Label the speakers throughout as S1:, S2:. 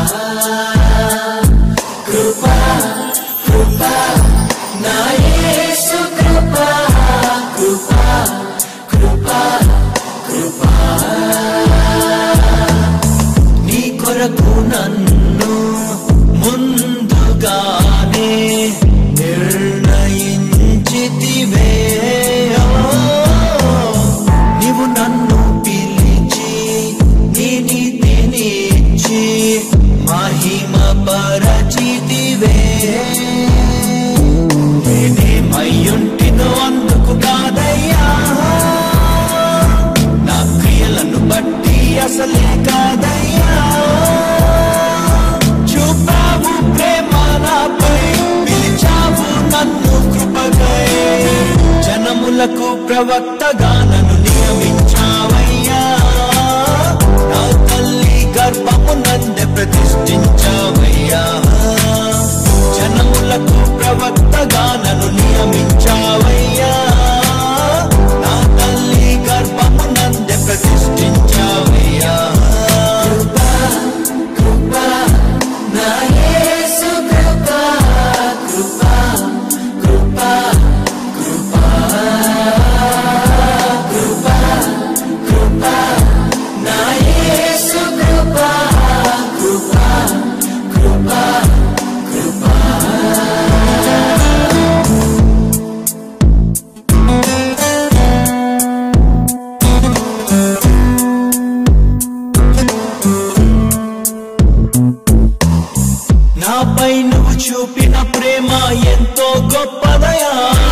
S1: కృపా కృపా నా యేసు కృపా కృపా కృపా కృపా నీ కొరకు నన్ను ముందుగానే నిర్ణయించితివే ఓ, నీవు నన్ను పిలిచి నీ నీతినిచ్చి మహిమ పరచితివే నేనేమయ్యుంటినో అందుకు కాదయ్యా నా క్రియలను బట్టి అసలే కాదయ్యా చూపావు ప్రేమ నాపై పిలిచావు నన్ను కృపగై జనములకు ప్రవక్తగా నన్ను నియమించావయ్యా నా తల్లి గర్భము నందె ప్రతిష్ఠించావయ్యా జనములకు ప్రవక్తగా నన్ను నియమించావయ్యా నా తల్లి గర్భము నందె ప్రతిష్ఠించావయ్యా కృపా కృపా నా యేసు కృపా కృపా కృపా కృపా కృపా కృపా నా యేసు కృపా కృపా కృపా కృపా నాపై నువ్వు చూపిన ప్రేమ ఎంతో గొప్పదయా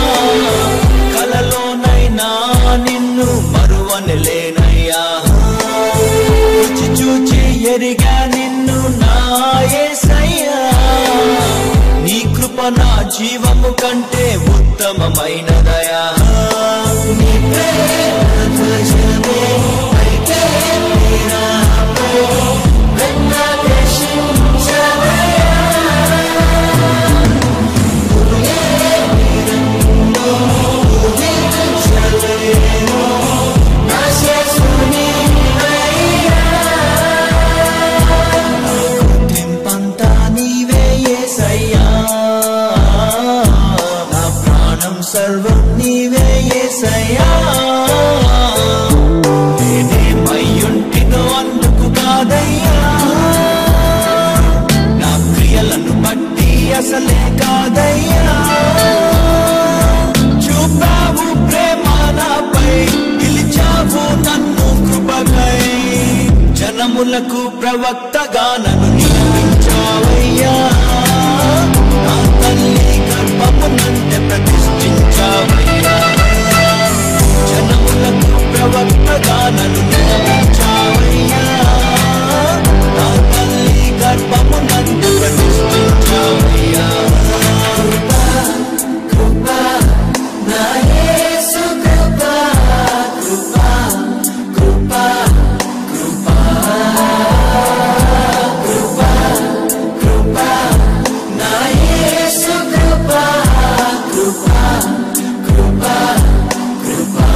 S1: కలలోనైనా నిన్ను మరువని లేనయ్యా రుచి చూచి ఎరిగా నిన్ను నా యేసయ్యా నీ కృప నా జీవము కంటే ఉత్తమమైనదయా నీ ప్రేమ ధ్వజమే పైకే నీరాపై వెన్నదేశించవయ్యా. ఊహించలేను నా శేషుని గుర్తింపంతా నీవే యేసయ్యా నా ప్రాణం సర్వం నీవే యేసయ్యా నేనేమయ్యుంటినో అందుకు కాదయ్యా నా క్రియలను బట్టి అసలే కాదయ్యా చూపావు ప్రేమ నాపై పిలిచావు నన్ను కృపకై జనములకు ప్రవక్తగా నన్ను నియమించావయ్యా నా తల్లి గర్భము నంటే ప్రతిష్ఠించావయ్యా జనములకు ప్రవక్తగా నన్ను నియమించావయ్యా నా తల్లి గర్భము నంటే ప్రతిష్ఠించావయ్యా కృపా కృపా నా యేసు కృపా కృపా కృపా కృపా కృపా కృపా నా యేసు కృపా కృపా కృపా కృపా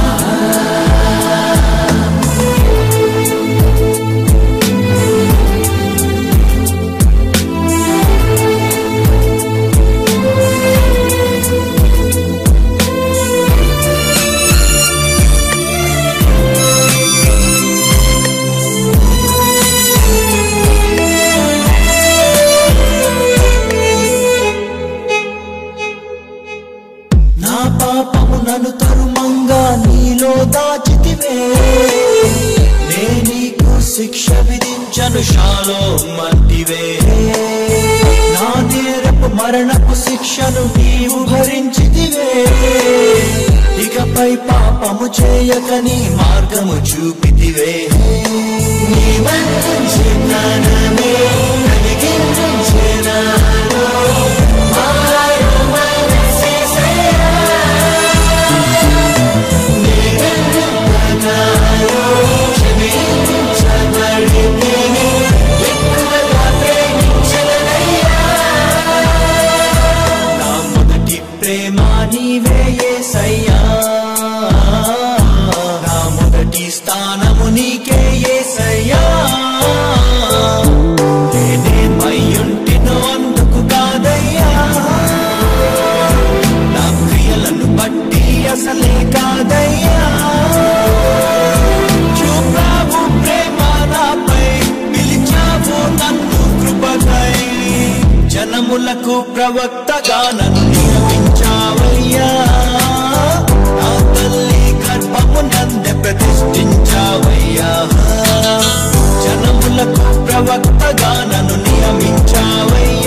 S1: నా పాపము నన్ను తరుమంగా నీలో దాచితివే నే నీకు శిక్ష విధించను శాలో మంటివే నా నేరపు మరణపు శిక్షను నీవు భరించితివే ఇకపై పాపము చేయకని మార్గము చూపితివే నీ మంచి జ్ఞానమే కలిగించే నాలో మారు మనసేసయ్యా. నేనెందు ప్రకారో క్షమించబడితే ఎక్కువగా ప్రేమించగలయ్యా. నా మొదటి ప్రేమ నీవే యేసయ్యా నా మొదటి స్థానము నీకే యేసయ్యా జనములకు ప్రవక్తగా నన్ను నియమించావయ్యా నా తల్లి గర్భము నందె ప్రతిష్ఠించావయ్యా జనములకు ప్రవక్తగా నన్ను నియమించావయ్యా